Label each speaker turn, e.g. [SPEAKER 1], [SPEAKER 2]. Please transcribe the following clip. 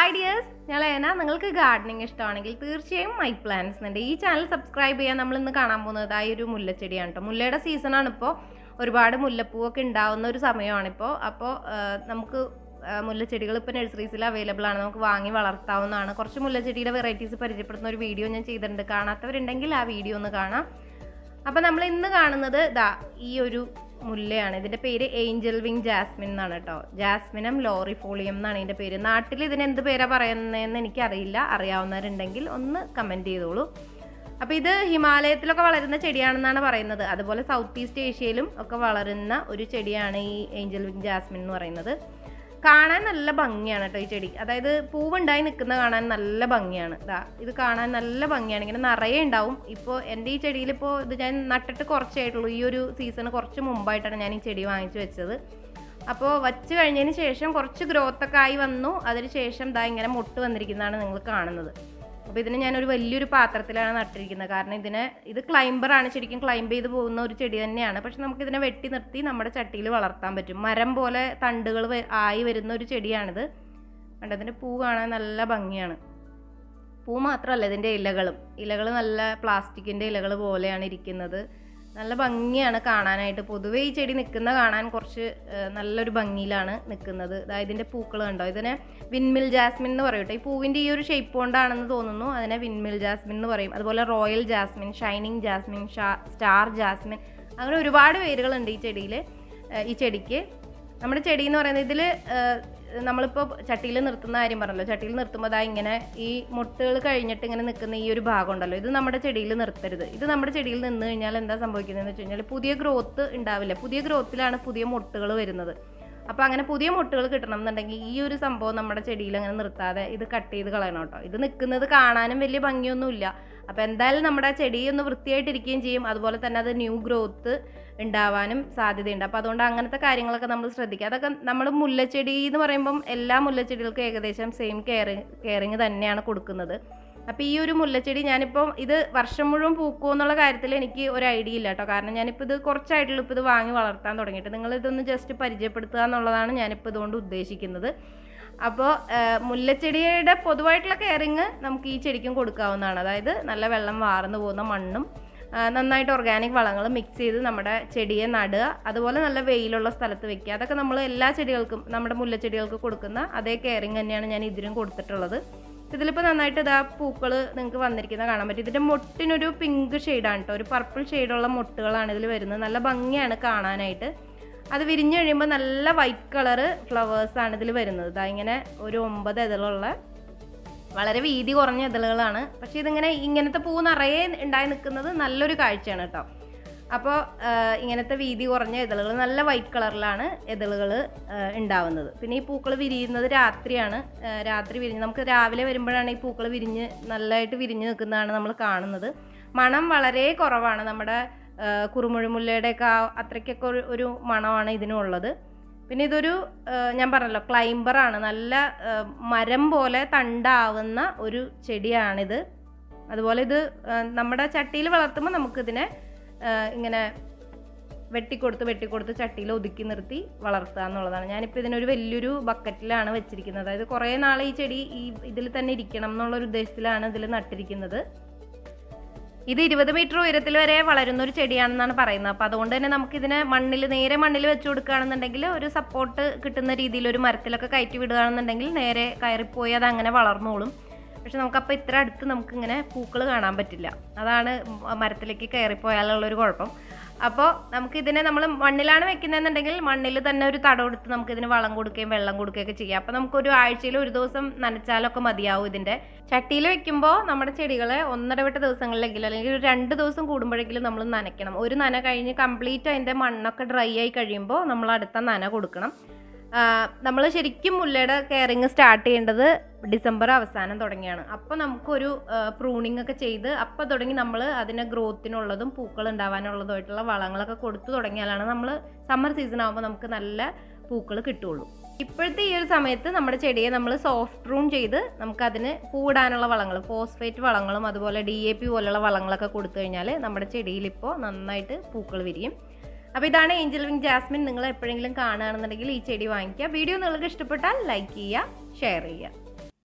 [SPEAKER 1] hi dears ഞാൻ ലേന നിങ്ങൾക്ക് gardening ഇഷ്ടമാണെങ്കിൽ തീർച്ചയായും മൈ പ്ലാന്റ്സ് ഉണ്ട് ഈ ചാനൽ സബ്സ്ക്രൈബ് ചെയ്യാൻ നമ്മൾ ഇന്ന് കാണാൻ പോകുന്നത് ആ ഒരു മുല്ലച്ചെടിയാണ് കേട്ടോ മുല്ലയുടെ സീസണാണ് ഇപ്പോൾ ഒരുപാട് മുല്ലപ്പൂവൊക്കെ ഉണ്ടാവുന്ന ഒരു സമയമാണിപ്പോൾ അപ്പോൾ നമുക്ക് ആ, മുല്ലച്ചെടികൾ ഇപ്പോൾ നഴ്സറീസിൽ അവൈലബിൾ ആണ് നമുക്ക് വാങ്ങി വളർത്താവുന്നതാണ് കുറച്ച് മുല്ലച്ചെടിയുടെ വെറൈറ്റീസ് പരിചയപ്പെടുത്തുന്ന ഒരു വീഡിയോ ഞാൻ ചെയ്തിട്ടുണ്ട് കാണാത്തവരുണ്ടെങ്കിൽ ആ വീഡിയോ ഒന്ന് കാണാം അപ്പോൾ നമ്മൾ ഇന്ന് കാണുന്നത് ദാ ഈ ഒരു മുല്ലയാണ് ഇതിൻ്റെ പേര് ഏഞ്ചൽ വിങ് ജാസ്മിൻ എന്നാണ് കേട്ടോ ജാസ്മിനം ലോറിഫോളിയം എന്നാണ് ഇതിൻ്റെ പേര് നാട്ടിൽ ഇതിന് എന്ത് പേരാ പറയുന്നതെന്ന് എനിക്കറിയില്ല അറിയാവുന്നവരുണ്ടെങ്കിൽ ഒന്ന് കമൻറ്റ് ചെയ്തോളൂ അപ്പോൾ ഇത് ഹിമാലയത്തിലൊക്കെ വളരുന്ന ചെടിയാണെന്നാണ് പറയുന്നത് അതുപോലെ സൗത്ത് ഈസ്റ്റ് ഏഷ്യയിലും ഒക്കെ വളരുന്ന ഒരു ചെടിയാണ് ഈ ഏഞ്ചൽ വിങ് ജാസ്മിൻ എന്ന് പറയുന്നത് കാണാൻ നല്ല ഭംഗിയാണ് കേട്ടോ ഈ ചെടി അതായത് പൂവുണ്ടായി നിൽക്കുന്ന കാണാൻ നല്ല ഭംഗിയാണ് ഇതാ ഇത് കാണാൻ നല്ല ഭംഗിയാണ് ഇങ്ങനെ നിറയെ ഉണ്ടാവും ഇപ്പോൾ എൻ്റെ ഈ ചെടിയിൽ ഇപ്പോൾ ഇത് ഞാൻ നട്ടിട്ട് കുറച്ചായിട്ടുള്ളൂ ഈ ഒരു സീസണ് കുറച്ച് മുമ്പായിട്ടാണ് ഞാൻ ഈ ചെടി വാങ്ങിച്ചു വെച്ചത് അപ്പോൾ വച്ച് കഴിഞ്ഞതിന് ശേഷം കുറച്ച് ഗ്രോത്ത് ഒക്കെ ആയി വന്നു അതിന് ശേഷം ഇതാ ഇങ്ങനെ മുട്ട് വന്നിരിക്കുന്നതാണ് നിങ്ങൾ കാണുന്നത് അപ്പോൾ ഇതിന് ഞാനൊരു വലിയൊരു പാത്രത്തിലാണ് നട്ടിരിക്കുന്നത് കാരണം ഇതിന് ഇത് ക്ലൈംബറാണ് ശരിക്കും ക്ലൈംബ് ചെയ്ത് പോകുന്ന ഒരു ചെടി തന്നെയാണ് പക്ഷെ നമുക്കിതിനെ വെട്ടി നിർത്തി നമ്മുടെ ചട്ടിയിൽ വളർത്താൻ പറ്റും മരം പോലെ തണ്ടുകൾ വ- ആയി വരുന്ന ഒരു ചെടിയാണിത് കണ്ടോ ഇതിൻ്റെ പൂ കാണാൻ നല്ല ഭംഗിയാണ് പൂ മാത്രമല്ല ഇതിൻ്റെ ഇലകളും ഇലകൾ നല്ല പ്ലാസ്റ്റിക്കിൻ്റെ ഇലകൾ പോലെയാണ് ഇരിക്കുന്നത് നല്ല ഭംഗിയാണ് കാണാനായിട്ട് പൊതുവേ ഈ ചെടി നിൽക്കുന്ന കാണാൻ കുറച്ച് ഏഹ്, നല്ലൊരു ഭംഗിയിലാണ് നിൽക്കുന്നത് അതായത് ഇതിൻ്റെ പൂക്കൾ കണ്ടോ ഇതിനെ വിൻമിൽ ജാസ്മിൻ എന്ന് പറയും കേട്ടോ ഈ പൂവിൻ്റെ ഈ ഒരു ഷേപ്പ് കൊണ്ടാണെന്ന് തോന്നുന്നു അതിനെ വിൻമിൽ ജാസ്മിൻ എന്ന് പറയും അതുപോലെ royal jasmine shining jasmine star jasmine അങ്ങനെ ഒരുപാട് പേരുകളുണ്ട് ഈ ചെടിയിൽ ഈ ചെടിക്ക് നമ്മുടെ ചെടി എന്ന് പറയുന്നത് ഇതിൽ നമ്മളിപ്പോൾ ചട്ടിയിൽ നിർത്തുന്ന കാര്യം പറഞ്ഞല്ലോ ചട്ടിയിൽ നിർത്തുമ്പോൾ അതാ ഇങ്ങനെ ഈ മുട്ടുകൾ കഴിഞ്ഞിട്ട് ഇങ്ങനെ നിൽക്കുന്ന ഈ ഒരു ഭാഗം ഉണ്ടല്ലോ ഇത് നമ്മുടെ ചെടിയിൽ നിർത്തരുത് ഇത് നമ്മുടെ ചെടിയിൽ നിന്ന് കഴിഞ്ഞാൽ എന്താ സംഭവിക്കുന്നതെന്ന് വെച്ച് കഴിഞ്ഞാൽ പുതിയ ഗ്രോത്ത് ഉണ്ടാവില്ല പുതിയ ഗ്രോത്തിലാണ് പുതിയ മുട്ടുകൾ വരുന്നത് അപ്പോൾ അങ്ങനെ പുതിയ മുട്ടുകൾ കിട്ടണം എന്നുണ്ടെങ്കിൽ ഈ ഒരു സംഭവം നമ്മുടെ ചെടിയിൽ അങ്ങനെ നിർത്താതെ ഇത് കട്ട് ചെയ്ത് കളയണം കേട്ടോ ഇത് നിൽക്കുന്നത് കാണാനും വലിയ ഭംഗിയൊന്നുമില്ല അപ്പോൾ എന്തായാലും നമ്മുടെ ആ ചെടി ഒന്ന് വൃത്തിയായിട്ടിരിക്കുകയും ചെയ്യും അതുപോലെ തന്നെ അത് ന്യൂ ഗ്രോത്ത് ഉണ്ടാവാനും സാധ്യതയുണ്ട് അപ്പോൾ അതുകൊണ്ട് അങ്ങനത്തെ കാര്യങ്ങളൊക്കെ നമ്മൾ ശ്രദ്ധിക്കുക അതൊക്കെ നമ്മൾ മുല്ലച്ചെടി എന്ന് പറയുമ്പം എല്ലാ മുല്ലച്ചെടികൾക്കും ഏകദേശം സെയിം കെയറിങ് കെയറിങ് തന്നെയാണ് കൊടുക്കുന്നത് അപ്പോൾ ഈ ഒരു മുല്ലച്ചെടി ഞാനിപ്പം ഇത് വർഷം മുഴുവൻ പൂക്കുമോ എന്നുള്ള കാര്യത്തിൽ എനിക്ക് ഒരു ഐഡിയ ഇല്ല കേട്ടോ കാരണം ഞാനിപ്പോൾ ഇത് കുറച്ചായിട്ടുള്ളൂ ഇപ്പോൾ ഇത് വാങ്ങി വളർത്താൻ തുടങ്ങിയിട്ട് നിങ്ങൾ ഇതൊന്ന് ജസ്റ്റ് പരിചയപ്പെടുത്തുക എന്നുള്ളതാണ് ഞാനിപ്പോൾ ഇതുകൊണ്ട് ഉദ്ദേശിക്കുന്നത് അപ്പോൾ മുല്ലച്ചെടിയുടെ പൊതുവായിട്ടുള്ള കെയറിങ് നമുക്ക് ഈ ചെടിക്കും കൊടുക്കാവുന്നതാണ് അതായത് നല്ല വെള്ളം വാർന്നു പോകുന്ന മണ്ണും ആ, നന്നായിട്ട് ഓർഗാനിക് വളങ്ങൾ മിക്സ് ചെയ്ത് നമ്മുടെ ചെടിയെ നടുക അതുപോലെ നല്ല വെയിലുള്ള സ്ഥലത്ത് വെക്കുക അതൊക്കെ നമ്മൾ എല്ലാ ചെടികൾക്കും നമ്മുടെ മുല്ലച്ചെടികൾക്ക് കൊടുക്കുന്ന അതേ കെയറിങ് തന്നെയാണ് ഞാൻ ഇതിനും കൊടുത്തിട്ടുള്ളത് ഇതിലിപ്പോൾ നന്നായിട്ട് ഇതാ പൂക്കൾ നിങ്ങൾക്ക് വന്നിരിക്കുന്നത് കാണാൻ പറ്റും ഇതിൻ്റെ മൊട്ടിനൊരു പിങ്ക് ഷെയ്ഡാണ് കേട്ടോ ഒരു പർപ്പിൾ ഷെയ്ഡുള്ള മൊട്ടുകളാണ് ഇതിൽ വരുന്നത് നല്ല ഭംഗിയാണ് കാണാനായിട്ട് അത് വിരിഞ്ഞ് കഴിയുമ്പോൾ നല്ല വൈറ്റ് കളറ് ഫ്ലവേഴ്സാണ് ഇതിൽ വരുന്നത് ഇതാ ഇങ്ങനെ ഒരു ഒമ്പത് ഇതളുള്ള വളരെ വീതി കുറഞ്ഞ ഇതളുകളാണ് പക്ഷേ ഇതിങ്ങനെ ഇങ്ങനത്തെ പൂ നിറയെ ഉണ്ടായി നിൽക്കുന്നത് നല്ലൊരു കാഴ്ചയാണ് കേട്ടോ അപ്പോൾ ഇങ്ങനത്തെ വീതി കുറഞ്ഞ ഇതളുകൾ നല്ല വൈറ്റ് കളറിലാണ് ഇതളുകൾ ഉണ്ടാവുന്നത് പിന്നെ ഈ പൂക്കൾ വിരിയുന്നത് രാത്രിയാണ് ആ, രാത്രി വിരിഞ്ഞ് നമുക്ക് രാവിലെ വരുമ്പോഴാണ് ഈ പൂക്കൾ വിരിഞ്ഞ് നല്ലതായിട്ട് വിരിഞ്ഞ് നിൽക്കുന്നതാണ് നമ്മൾ കാണുന്നത് മണം വളരെ കുറവാണ് നമ്മുടെ ആ, കുറുമുഴുമുല്ലയുടെയൊക്കെ ആ അത്രയ്ക്കൊക്കെ ഒരു ഒരു മണമാണ് ഇതിനുള്ളത് പിന്നെ ഇതൊരു ആ, ഞാൻ പറഞ്ഞല്ലോ ക്ലൈംബറാണ് നല്ല ആ, മരം പോലെ തണ്ടാവുന്ന ഒരു ചെടിയാണിത് അതുപോലെ ഇത് ആ, നമ്മുടെ ചട്ടിയിൽ വളർത്തുമ്പോൾ നമുക്കിതിനെ ആ, ഇങ്ങനെ വെട്ടിക്കൊടുത്ത് വെട്ടിക്കൊടുത്ത് ചട്ടിയിൽ ഒതുക്കി നിർത്തി വളർത്തുക എന്നുള്ളതാണ് ഞാനിപ്പോൾ ഇതിനൊരു വലിയൊരു ബക്കറ്റിലാണ് വെച്ചിരിക്കുന്നത് അതായത് കുറേ നാൾ ഈ ചെടി ഈ ഇതിൽ തന്നെ ഇരിക്കണം എന്നുള്ളൊരു ഉദ്ദേശത്തിലാണ് ഇതിൽ നട്ടിരിക്കുന്നത് ഇത് ഇരുപത് മീറ്റർ ഉയരത്തിൽ വരെ വളരുന്ന ഒരു ചെടിയാണെന്നാണ് പറയുന്നത് അപ്പോൾ അതുകൊണ്ട് തന്നെ നമുക്കിതിനെ മണ്ണിൽ നേരെ മണ്ണിൽ വെച്ച് കൊടുക്കുകയാണെന്നുണ്ടെങ്കിൽ ഒരു സപ്പോർട്ട് കിട്ടുന്ന രീതിയിൽ ഒരു മരത്തിലൊക്കെ കയറ്റി വിടുകയാണെന്നുണ്ടെങ്കിൽ നേരെ കയറിപ്പോയി അത് അങ്ങനെ വളർന്നോളും പക്ഷെ നമുക്കപ്പോൾ ഇത്ര അടുത്ത് നമുക്കിങ്ങനെ പൂക്കൾ കാണാൻ പറ്റില്ല അതാണ് മ- മരത്തിലേക്ക് കയറിപ്പോയാലുള്ളൊരു കുഴപ്പം അപ്പോൾ നമുക്കിതിനെ നമ്മൾ മണ്ണിലാണ് വെക്കുന്നതെന്നുണ്ടെങ്കിൽ മണ്ണിൽ തന്നെ ഒരു തടം എടുത്ത് നമുക്കിതിന് വളം കൊടുക്കുകയും വെള്ളം കൊടുക്കുകയൊക്കെ ചെയ്യാം അപ്പോൾ നമുക്കൊരു ആഴ്ചയിൽ ഒരു ദിവസം നനച്ചാലൊക്കെ മതിയാവും ഇതിൻ്റെ ചട്ടിയിൽ വെക്കുമ്പോൾ നമ്മുടെ ചെടികളെ ഒന്നിടവിട്ട ദിവസങ്ങളിലെങ്കിലും അല്ലെങ്കിൽ ഒരു രണ്ട് ദിവസം കൂടുമ്പോഴെങ്കിലും നമ്മൾ നനയ്ക്കണം ഒരു നന കഴിഞ്ഞ് കംപ്ലീറ്റ് അതിൻ്റെ മണ്ണൊക്കെ ഡ്രൈ ആയി കഴിയുമ്പോൾ നമ്മൾ അടുത്ത നന കൊടുക്കണം നമ്മൾ ശരിക്കും മുല്ലയുടെ കെയറിങ് സ്റ്റാർട്ട് ചെയ്യേണ്ടത് ഡിസംബർ അവസാനം തുടങ്ങിയാണ് അപ്പോൾ നമുക്കൊരു പ്രൂണിങ് ഒക്കെ ചെയ്ത് അപ്പോൾ തുടങ്ങി നമ്മൾ അതിന് ഗ്രോത്തിനുള്ളതും പൂക്കൾ ഉണ്ടാവാനുള്ളതുമായിട്ടുള്ള വളങ്ങളൊക്കെ കൊടുത്തു തുടങ്ങിയാലാണ് നമ്മൾ സമ്മർ സീസൺ ആകുമ്പോൾ നമുക്ക് നല്ല പൂക്കൾ കിട്ടുള്ളൂ ഇപ്പോഴത്തെ ഈ ഒരു സമയത്ത് നമ്മുടെ ചെടിയെ നമ്മൾ സോഫ്റ്റ് റൂം ചെയ്ത് നമുക്കതിന് പൂടാനുള്ള വളങ്ങൾ ഫോസ്ഫേറ്റ് വളങ്ങളും അതുപോലെ ഡി എ പി പോലുള്ള വളങ്ങളൊക്കെ കൊടുത്തു കഴിഞ്ഞാൽ നമ്മുടെ ചെടിയിൽ ഇപ്പോൾ നന്നായിട്ട് പൂക്കൾ വിരിയും അപ്പോൾ ഇതാണ് ഏഞ്ചൽ വിങ് ജാസ്മിൻ നിങ്ങൾ എപ്പോഴെങ്കിലും കാണുകയാണെന്നുണ്ടെങ്കിൽ ഈ ചെടി വാങ്ങിക്കുക വീഡിയോ നിങ്ങൾക്ക് ഇഷ്ടപ്പെട്ടാൽ ലൈക്ക് ചെയ്യുക ഷെയർ ചെയ്യുക